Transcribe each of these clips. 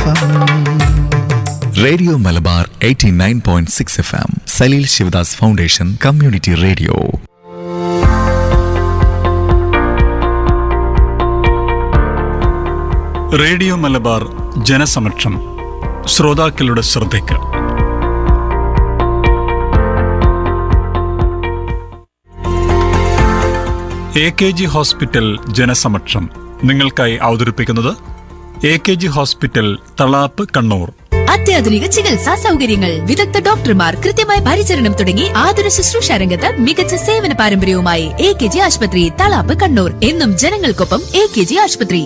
FM radio Malabar 89.6 F M Saleel Sivadas foundation community radio radio Malabar ജനസമക്ഷം ശ്രോതാക്കളുടെ ശ്രദ്ധയ്ക്ക് എ കെ ജി ഹോസ്പിറ്റൽ ജനസമക്ഷം നിങ്ങൾക്കായി അവതരിപ്പിക്കുന്നത് A K G hospital Thalap Kannur അത്യാധുനിക ചികിത്സാ സൗകര്യങ്ങൾ വിദഗ്ധ ഡോക്ടർമാർ കൃത്യമായ പരിചരണം തുടങ്ങി ആതുര ശുശ്രൂഷ രംഗത്ത് മികച്ച സേവന പാരമ്പര്യവുമായി എ കെ ജി ആശുപത്രി തളാപ്പ് കണ്ണൂർ എന്നും ജനങ്ങൾക്കൊപ്പം എ കെ ജി ആശുപത്രി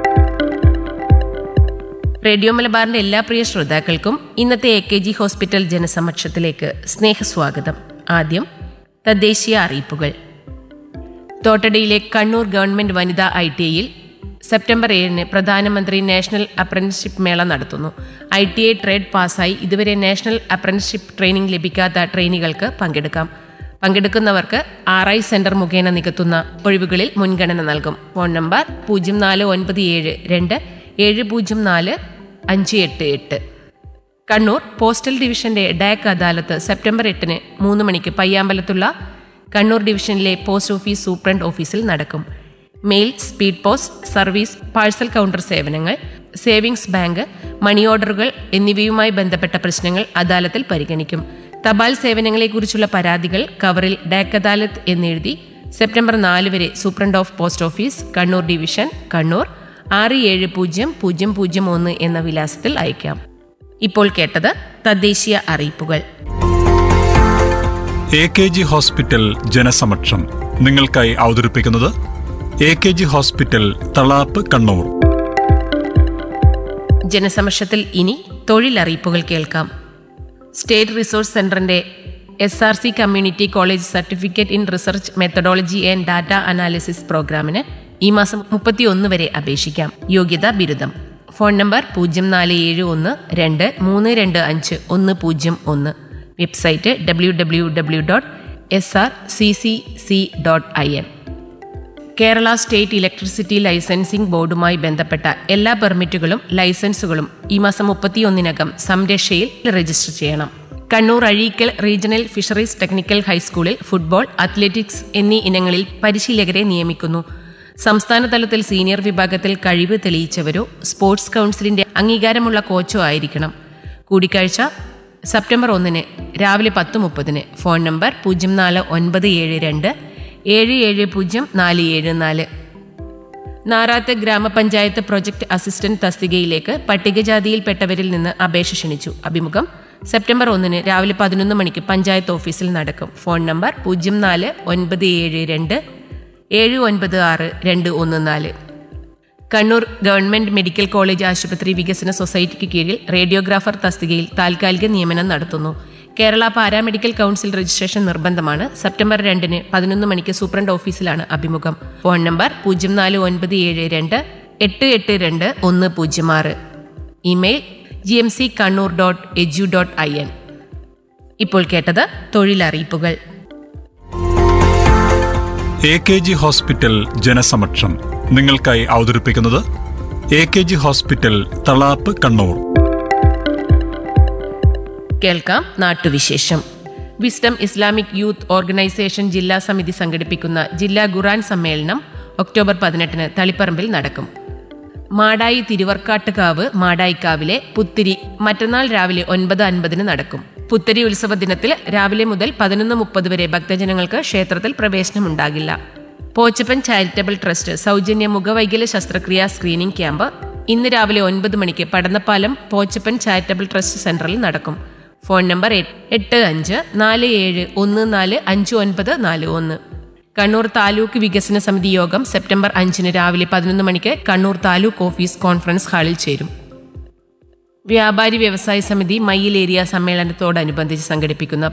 റേഡിയോ മലബാറിന്റെ എല്ലാ പ്രിയ ശ്രോതാക്കൾക്കും ഇന്നത്തെ എ കെ ജി ഹോസ്പിറ്റൽ ജനസമക്ഷത്തിലേക്ക് സ്നേഹസ്വാഗതം ആദ്യം തദ്ദേശീയ അറിയിപ്പുകൾ തോട്ടടയിലെ കണ്ണൂർ ഗവൺമെന്റ് വനിതാ ഐ ടി ഐയിൽ സെപ്റ്റംബർ ഏഴിന് പ്രധാനമന്ത്രി നാഷണൽ അപ്രന്റീസ്ഷിപ്പ് മേള നടത്തുന്നു ഐ ടി ഐ ട്രേഡ് പാസ്സായി ഇതുവരെ നാഷണൽ അപ്രന്റീസ്ഷിപ്പ് ട്രെയിനിംഗ് ലഭിക്കാത്ത ട്രെയിനികൾക്ക് പങ്കെടുക്കാം പങ്കെടുക്കുന്നവർക്ക് ആർ ഐ സെന്റർ മുഖേന നികത്തുന്ന ഒഴിവുകളിൽ മുൻഗണന നൽകും ഫോൺ നമ്പർ പൂജ്യം നാല് ഒൻപത് ഏഴ് രണ്ട് ഏഴ് പൂജ്യം നാല് അഞ്ച് എട്ട് എട്ട് കണ്ണൂർ പോസ്റ്റൽ ഡിവിഷന്റെ ഡാക് അദാലത്ത് സെപ്റ്റംബർ എട്ടിന് മൂന്ന് മണിക്ക് പയ്യാമ്പലത്തുള്ള കണ്ണൂർ ഡിവിഷനിലെ പോസ്റ്റ് ഓഫീസ് സൂപ്രണ്ട് ഓഫീസിൽ നടക്കും mail speed post service parcel counter സേവനങ്ങൾ സേവിങ്സ് ബാങ്ക് മണി ഓർഡറുകൾ എന്നിവയുമായി ബന്ധപ്പെട്ട പ്രശ്നങ്ങൾ അദാലത്തിൽ പരിഗണിക്കും തപാൽ സേവനങ്ങളെക്കുറിച്ചുള്ള പരാതികൾ കവറിൽ ഡാക് അദാലത്ത് എന്നെഴുതി സെപ്റ്റംബർ നാല് വരെ superintendent of post office Kannur division Kannur ആറ് ഏഴ് പൂജ്യം പൂജ്യം പൂജ്യം ഒന്ന് എന്ന വിലാസത്തിൽ അയക്കാം ഇപ്പോൾ കേട്ടത് തദ്ദേശീയ അറിയിപ്പുകൾ എ കെ ജി ഹോസ്പിറ്റൽ ജനസമക്ഷം നിങ്ങൾക്കായി അവതരിപ്പിക്കുന്നത് A K G hospital Thalap Kannur ജനസമക്ഷത്തിൽ ഇനി തൊഴിലറിയിപ്പുകൾ കേൾക്കാം സ്റ്റേറ്റ് റിസോഴ്സ് സെന്ററിന്റെ S R C community college certificate in research methodology and data analysis പ്രോഗ്രാമിന് ഈ മാസം മുപ്പത്തിയൊന്ന് വരെ അപേക്ഷിക്കാം യോഗ്യത ബിരുദം ഫോൺ നമ്പർ പൂജ്യം നാല് ഏഴ് ഒന്ന് രണ്ട് മൂന്ന് രണ്ട് അഞ്ച് ഒന്ന് പൂജ്യം ഒന്ന് website W W W dot S R C C C dot I N Kerala state electricity licensing ബോർഡുമായി ബന്ധപ്പെട്ട എല്ലാ പെർമിറ്റുകളും ലൈസൻസുകളും ഈ മാസം മുപ്പത്തിയൊന്നിനകം സംരക്ഷയിൽ രജിസ്റ്റർ ചെയ്യണം Kannur Azhikkal regional fisheries technical ഹൈസ്കൂളിൽ ഫുട്ബോൾ അത്ലറ്റിക്സ് എന്നീ ഇനങ്ങളിൽ പരിശീലകരെ നിയമിക്കുന്നു സംസ്ഥാന തലത്തിൽ സീനിയർ വിഭാഗത്തിൽ കഴിവ് തെളിയിച്ചവരോ സ്പോർട്സ് കൗൺസിലിന്റെ അംഗീകാരമുള്ള കോച്ചോ ആയിരിക്കണം കൂടിക്കാഴ്ച സെപ്റ്റംബർ ഒന്നിന് രാവിലെ പത്ത് മുപ്പതിന് ഫോൺ നമ്പർ പൂജ്യം നാല് ഒൻപത് ഏഴ് രണ്ട് ഏഴ് ഏഴ് പൂജ്യം നാല് ഏഴ് നാല് നാറാത്ത് ഗ്രാമപഞ്ചായത്ത് പ്രൊജക്ട് അസിസ്റ്റന്റ് തസ്തികയിലേക്ക് പട്ടികജാതിയിൽപ്പെട്ടവരിൽ നിന്ന് അപേക്ഷ ക്ഷണിച്ചു അഭിമുഖം സെപ്റ്റംബർ ഒന്നിന് രാവിലെ പതിനൊന്ന് മണിക്ക് പഞ്ചായത്ത് ഓഫീസിൽ നടക്കും ഫോൺ നമ്പർ പൂജ്യം നാല് ഒൻപത് ഏഴ് രണ്ട് ഏഴ് ഒൻപത് ആറ് രണ്ട് ഒന്ന് നാല് കണ്ണൂർ ഗവൺമെന്റ് മെഡിക്കൽ കോളേജ് ആശുപത്രി വികസന സൊസൈറ്റിക്ക് കീഴിൽ റേഡിയോഗ്രാഫർ തസ്തികയിൽ താൽക്കാലിക നിയമനം നടത്തുന്നു കേരള പാരാമെഡിക്കൽ കൗൺസിൽ രജിസ്ട്രേഷൻ നിർബന്ധമാണ് സെപ്റ്റംബർ രണ്ടിന് പതിനൊന്ന് മണിക്ക് സൂപ്രണ്ട് ഓഫീസിലാണ് അഭിമുഖം ഫോൺ നമ്പർ പൂജ്യം നാല് ഒൻപത് ഏഴ് രണ്ട് എട്ട് എട്ട് രണ്ട് ഒന്ന് പൂജ്യം ആറ് email G M C Kannur dot edu dot I N ഇപ്പോൾ കേട്ടത് തൊഴിലറിയിപ്പുകൾ എ കെ ജി ഹോസ്പിറ്റൽ ജനസമക്ഷം നിങ്ങൾക്കായി അവതരിപ്പിക്കുന്നത് A K G hospital Thalap Kannur കേൾക്കാം നാട്ടുവിശേഷം വിസ്ഡം ഇസ്ലാമിക് യൂത്ത് ഓർഗനൈസേഷൻ ജില്ലാ സമിതി സംഘടിപ്പിക്കുന്ന ജില്ലാ ഖുറാൻ സമ്മേളനം ഒക്ടോബർ പതിനെട്ടിന് തളിപ്പറമ്പിൽ നടക്കും മാടായി തിരുവർക്കാട്ടുകാവ് മാടായിക്കാവിലെ പുത്തിരി മറ്റന്നാൾ രാവിലെ ഒൻപത് അൻപതിന് നടക്കും പുത്തരി ഉത്സവ ദിനത്തിൽ രാവിലെ മുതൽ പതിനൊന്ന് മുപ്പത് വരെ ഭക്തജനങ്ങൾക്ക് ക്ഷേത്രത്തിൽ പ്രവേശനമുണ്ടാകില്ല പോച്ചപ്പൻ ചാരിറ്റബിൾ ട്രസ്റ്റ് സൗജന്യ മുഖവൈകല്യ ശസ്ത്രക്രിയാ സ്ക്രീനിംഗ് ക്യാമ്പ് ഇന്ന് രാവിലെ ഒൻപത് മണിക്ക് പടന്നപ്പാലം പോച്ചപ്പൻ ചാരിറ്റബിൾ ട്രസ്റ്റ് സെന്ററിൽ നടക്കും ഫോൺ നമ്പർ എട്ട് എട്ട് അഞ്ച് നാല് ഏഴ് ഒന്ന് നാല് അഞ്ച് ഒൻപത് നാല് ഒന്ന് കണ്ണൂർ താലൂക്ക് വികസന സമിതി യോഗം സെപ്റ്റംബർ അഞ്ചിന് രാവിലെ പതിനൊന്ന് മണിക്ക് കണ്ണൂർ താലൂക്ക് ഓഫീസ് കോൺഫറൻസ് ഹാളിൽ ചേരും വ്യാപാരി വ്യവസായ സമിതി മയ്യിൽ ഏരിയ സമ്മേളനത്തോടനുബന്ധിച്ച് സംഘടിപ്പിക്കുന്ന